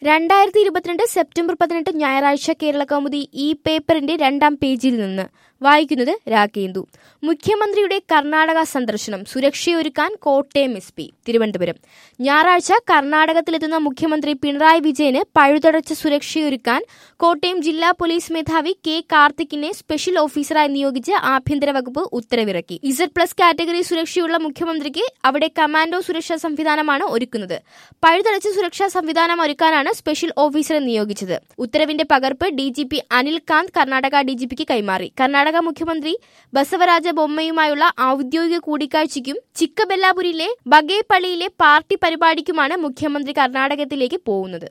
രണ്ടായിരത്തി ഇരുപത്തിരണ്ട് സെപ്റ്റംബർ പതിനെട്ട് ഞായറാഴ്ച കേരള കൗമുദി ഈ പേപ്പറിന്റെ രണ്ടാം പേജിൽ നിന്ന് വായിക്കുന്നത് രാകേന്ദു മുഖ്യമന്ത്രിയുടെ കർണാടക സന്ദർശനം സുരക്ഷയൊരുക്കാൻ കോട്ടയം എസ് പി തിരുവനന്തപുരം ഞായറാഴ്ച കർണാടകത്തിലെത്തുന്ന മുഖ്യമന്ത്രി പിണറായി വിജയന് പഴുതടച്ച സുരക്ഷയൊരുക്കാൻ കോട്ടയം ജില്ലാ പോലീസ് മേധാവി കെ കാർത്തിക്കിനെ സ്പെഷ്യൽ ഓഫീസറായി നിയോഗിച്ച് ആഭ്യന്തര വകുപ്പ് ഉത്തരവിറക്കി ഇസഡ് പ്ലസ് കാറ്റഗറി സുരക്ഷയുള്ള മുഖ്യമന്ത്രിക്ക് അവിടെ കമാൻഡോ സുരക്ഷാ സംവിധാനമാണ് ഒരുക്കുന്നത് പഴുതടച്ച സുരക്ഷാ സംവിധാനം ഒരുക്കാനാണ് സ്പെഷ്യൽ ഓഫീസറെ നിയോഗിച്ചത് ഉത്തരവിന്റെ പകർപ്പ് D G P Anil Kant Karnataka D G പിക്ക് കൈമാറി കർണാടക മുഖ്യമന്ത്രി ബസവരാജ ബൊമ്മയുമായുള്ള ഔദ്യോഗിക കൂടിക്കാഴ്ചയ്ക്കും ചിക്കബെല്ലാപുരിയിലെ ബഗേപ്പള്ളിയിലെ പാർട്ടി പരിപാടിക്കുമാണ് മുഖ്യമന്ത്രി കർണാടകത്തിലേക്ക് പോകുന്നത്